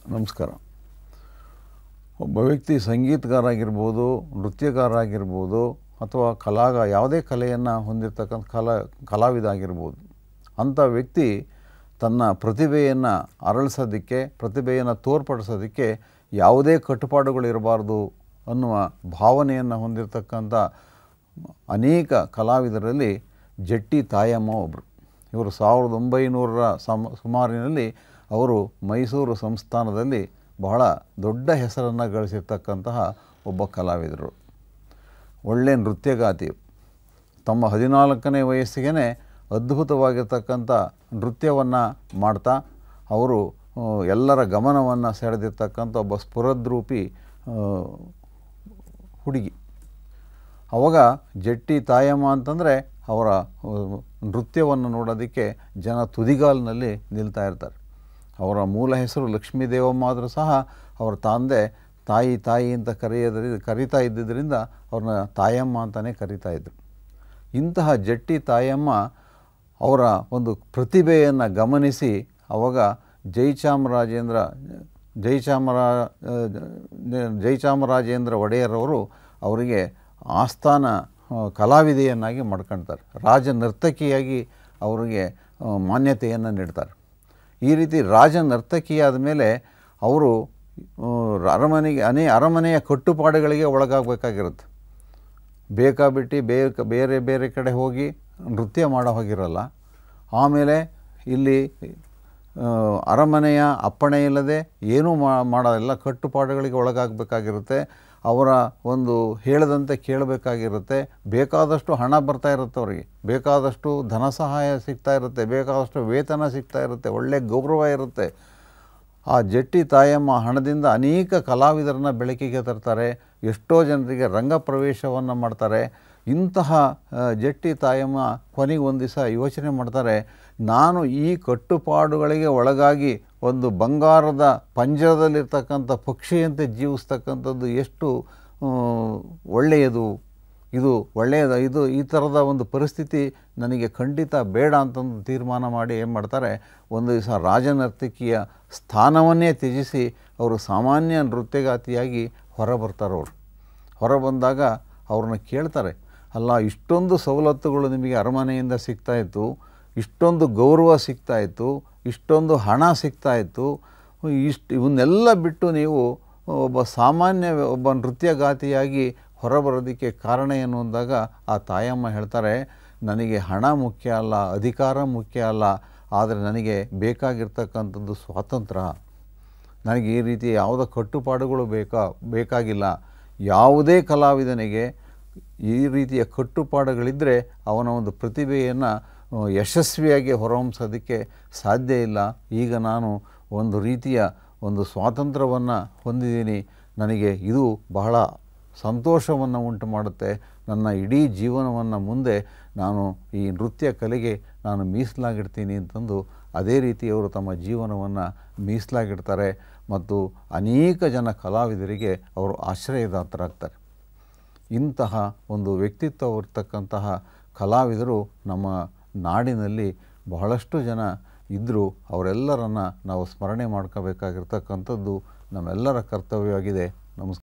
ನಮಸ್ಕಾರ ಒಬ್ಬ ವ್ಯಕ್ತಿ ಸಂಗೀತಗಾರ ಆಗಿರ್ಬೋದು ನೃತ್ಯಗಾರ ಆಗಿರ್ಬೋದು ಅಥವಾ ಕಲಾಗ ಯಾವುದೇ ಕಲೆಯನ್ನು ಹೊಂದಿರತಕ್ಕಂಥ ಕಲಾ ಕಲಾವಿದ ಆಗಿರ್ಬೋದು ಅಂಥ ವ್ಯಕ್ತಿ ತನ್ನ ಪ್ರತಿಭೆಯನ್ನು ಅರಳಿಸೋದಕ್ಕೆ ಪ್ರತಿಭೆಯನ್ನು ತೋರ್ಪಡಿಸೋದಕ್ಕೆ ಯಾವುದೇ ಕಟ್ಟುಪಾಡುಗಳಿರಬಾರ್ದು ಅನ್ನುವ ಭಾವನೆಯನ್ನು ಹೊಂದಿರತಕ್ಕಂಥ ಅನೇಕ ಕಲಾವಿದರಲ್ಲಿ ಜಟ್ಟಿ ತಾಯಮ್ಮ ಒಬ್ಬರು ಇವರು ಸಾವಿರದ ಒಂಬೈನೂರರ ಸಮ ಸುಮಾರಿನಲ್ಲಿ ಅವರು ಮೈಸೂರು ಸಂಸ್ಥಾನದಲ್ಲಿ ಬಹಳ ದೊಡ್ಡ ಹೆಸರನ್ನು ಗಳಿಸಿರ್ತಕ್ಕಂತಹ ಒಬ್ಬ ಕಲಾವಿದರು ಒಳ್ಳೆಯ ನೃತ್ಯಗಾತಿ ತಮ್ಮ ಹದಿನಾಲ್ಕನೇ ವಯಸ್ಸಿಗೆ ಅದ್ಭುತವಾಗಿರ್ತಕ್ಕಂಥ ನೃತ್ಯವನ್ನು ಮಾಡ್ತಾ ಅವರು ಆ, ಎಲ್ಲರ ಗಮನವನ್ನು ಸೆಳೆದಿರ್ತಕ್ಕಂಥ ಒಬ್ಬ ಸ್ಫುರದ್ರೂಪಿ ಆ, ಹುಡುಗಿ ಅವಾಗ ಜಟ್ಟಿ ತಾಯಮ್ಮ ಅಂತಂದರೆ ಅವರ ಅಹ್, ನೃತ್ಯವನ್ನು ನೋಡೋದಕ್ಕೆ ಜನ ತುದಿಗಾಲಿನಲ್ಲಿ ನಿಲ್ತಾ ಇರ್ತಾರೆ ಅವರ ಮೂಲ ಹೆಸರು ಲಕ್ಷ್ಮೀ ದೇವಮ್ಮ ಆದರೂ ಸಹ ಅವರ ತಂದೆ ತಾಯಿ ತಾಯಿ ಅಂತ ಕರೆಯೋದ್ರಿ ಕರೀತಾ ಇದ್ದಿದ್ದರಿಂದ ಅವ್ರನ್ನ ತಾಯಮ್ಮ ಅಂತಲೇ ಕರೀತಾ ಇದ್ರು ಇಂತಹ ಜಟ್ಟಿ ತಾಯಮ್ಮ ಅವರ ಒಂದು ಪ್ರತಿಭೆಯನ್ನು ಗಮನಿಸಿ ಅವಾಗ ಜಯಚಾಮರಾಜೇಂದ್ರ ಜಯಚಾಮರ ಜಯಚಾಮರಾಜೇಂದ್ರ ಒಡೆಯರವರು ಅವರಿಗೆ ಆಸ್ಥಾನ ಆ, ಕಲಾವಿದೆಯನ್ನಾಗಿ ಮಾಡ್ಕೊಳ್ತಾರೆ ರಾಜ ನರ್ತಕಿಯಾಗಿ ಅವರಿಗೆ ಆ, ಮಾನ್ಯತೆಯನ್ನು ನೀಡ್ತಾರೆ ಈ ರೀತಿ ರಾಜ ನರ್ತಕಿಯಾದ ಮೇಲೆ ಅವರು ಆ, ಅರಮನೆಗೆ ಅನೇ ಅರಮನೆಯ ಕಟ್ಟುಪಾಡುಗಳಿಗೆ ಒಳಗಾಗಬೇಕಾಗಿರುತ್ತೆ ಬೇಕಾಬಿಟ್ಟು ಬೇರೆ ಬೇರೆ ಬೇರೆ ಕಡೆ ಹೋಗಿ ನೃತ್ಯ ಮಾಡೋ ಹೋಗಿರಲ್ಲ ಆಮೇಲೆ ಇಲ್ಲಿ ಆ, ಅರಮನೆಯ ಅಪ್ಪಣೆ ಇಲ್ಲದೆ ಏನೂ ಮಾ- ಮಾಡೋದಿಲ್ಲ ಕಟ್ಟುಪಾಡುಗಳಿಗೆ ಒಳಗಾಗಬೇಕಾಗಿರುತ್ತೆ ಅವರ ಒಂದು ಹೇಳದಂತೆ ಕೇಳಬೇಕಾಗಿರುತ್ತೆ ಬೇಕಾದಷ್ಟು ಹಣ ಬರ್ತಾ ಇರುತ್ತೆ ಅವರಿಗೆ ಬೇಕಾದಷ್ಟು ಧನ ಸಹಾಯ ಸಿಗ್ತಾ ಇರುತ್ತೆ ಬೇಕಾದಷ್ಟು ವೇತನ ಸಿಗ್ತಾ ಇರುತ್ತೆ ಒಳ್ಳೆಯ ಗೌರವ ಇರುತ್ತೆ ಆ ಜಟ್ಟಿ ತಾಯಮ್ಮ ಹಣದಿಂದ ಅನೇಕ ಕಲಾವಿದರನ್ನ ಬೆಳಕಿಗೆ ತರ್ತಾರೆ ಎಷ್ಟೋ ಜನರಿಗೆ ರಂಗ ಪ್ರವೇಶವನ್ನು ಮಾಡ್ತಾರೆ ಇಂತಹ ಆ, ಜಟ್ಟಿ ತಾಯಮ್ಮ ಕೊನೆಗೆ ಒಂದು ದಿವಸ ಯೋಚನೆ ಮಾಡ್ತಾರೆ ನಾನು ಈ ಕಟ್ಟುಪಾಡುಗಳಿಗೆ ಒಳಗಾಗಿ ಒಂದು ಬಂಗಾರದ ಪಂಜರದಲ್ಲಿರ್ತಕ್ಕಂಥ ಪಕ್ಷಿಯಂತೆ ಜೀವಿಸ್ತಕ್ಕಂಥದ್ದು ಎಷ್ಟು ಆ, ಒಳ್ಳೆಯದು ಇದು ಒಳ್ಳೆಯದ ಇದು ಈ ಥರದ ಒಂದು ಪರಿಸ್ಥಿತಿ ನನಗೆ ಖಂಡಿತ ಬೇಡ ಅಂತಂದು ತೀರ್ಮಾನ ಮಾಡಿ ಏನು ಮಾಡ್ತಾರೆ ಒಂದು ದಿವಸ ರಾಜನರ್ತಕಿಯ ಸ್ಥಾನವನ್ನೇ ತ್ಯಜಿಸಿ ಅವರು ಸಾಮಾನ್ಯ ನೃತ್ಯಗಾತಿಯಾಗಿ ಹೊರ ಬರ್ತಾರೆ ಅವರು ಹೊರ ಬಂದಾಗ ಅವ್ರನ್ನ ಕೇಳ್ತಾರೆ ಅಲ್ಲ ಇಷ್ಟೊಂದು ಸವಲತ್ತುಗಳು ನಿಮಗೆ ಅರಮನೆಯಿಂದ ಸಿಗ್ತಾ ಇತ್ತು ಇಷ್ಟೊಂದು ಗೌರವ ಸಿಗ್ತಾ ಇತ್ತು ಇಷ್ಟೊಂದು ಹಣ ಸಿಗ್ತಾ ಇತ್ತು ಇಷ್ಟು ಇವನ್ನೆಲ್ಲ ಬಿಟ್ಟು ನೀವು ಒಬ್ಬ ಸಾಮಾನ್ಯ ಒಬ್ಬ ನೃತ್ಯಗಾತಿಯಾಗಿ ಹೊರಬರೋದಕ್ಕೆ ಕಾರಣ ಏನು ಅಂದಾಗ ಆ ತಾಯಮ್ಮ ಹೇಳ್ತಾರೆ ನನಗೆ ಹಣ ಮುಖ್ಯ ಅಲ್ಲ ಅಧಿಕಾರ ಮುಖ್ಯ ಅಲ್ಲ ಆದರೆ ನನಗೆ ಬೇಕಾಗಿರ್ತಕ್ಕಂಥದ್ದು ಸ್ವಾತಂತ್ರ್ಯ ನನಗೆ ಈ ರೀತಿ ಯಾವುದೇ ಕಟ್ಟುಪಾಡುಗಳು ಬೇಕಾ ಬೇಕಾಗಿಲ್ಲ ಯಾವುದೇ ಕಲಾವಿದನಿಗೆ ಈ ರೀತಿಯ ಕಟ್ಟುಪಾಡುಗಳಿದ್ದರೆ ಅವನ ಒಂದು ಪ್ರತಿಭೆಯನ್ನು ಆ, ಯಶಸ್ವಿಯಾಗಿ ಹೊರಹೊಮ್ಮಿಸೋದಕ್ಕೆ ಸಾಧ್ಯ ಇಲ್ಲ ಈಗ ನಾನು ಒಂದು ರೀತಿಯ ಒಂದು ಸ್ವಾತಂತ್ರ್ಯವನ್ನು ಹೊಂದಿದ್ದೀನಿ ನನಗೆ ಇದು ಬಹಳ ಸಂತೋಷವನ್ನು ಉಂಟು ಮಾಡುತ್ತೆ ನನ್ನ ಇಡೀ ಜೀವನವನ್ನು ಮುಂದೆ ನಾನು ಈ ನೃತ್ಯ ಕಲೆಗೆ ನಾನು ಮೀಸಲಾಗಿಡ್ತೀನಿ ಅಂತಂದು ಅದೇ ರೀತಿ ಅವರು ತಮ್ಮ ಜೀವನವನ್ನು ಮೀಸಲಾಗಿಡ್ತಾರೆ ಮತ್ತು ಅನೇಕ ಜನ ಕಲಾವಿದರಿಗೆ ಅವರು ಆಶ್ರಯದಾತರಾಗ್ತಾರೆ ಇಂತಹ ಒಂದು ವ್ಯಕ್ತಿತ್ವ ಇರ್ತಕ್ಕಂತಹ ಕಲಾವಿದರು ನಮ್ಮ ನಾಡಿನಲ್ಲಿ ಬಹಳಷ್ಟು ಜನ ಇದ್ದರೂ ಅವರೆಲ್ಲರನ್ನು ನಾವು ಸ್ಮರಣೆ ಮಾಡ್ಕೋಬೇಕಾಗಿರ್ತಕ್ಕಂಥದ್ದು ನಮ್ಮೆಲ್ಲರ ಕರ್ತವ್ಯವಾಗಿದೆ ನಮಸ್ಕಾರ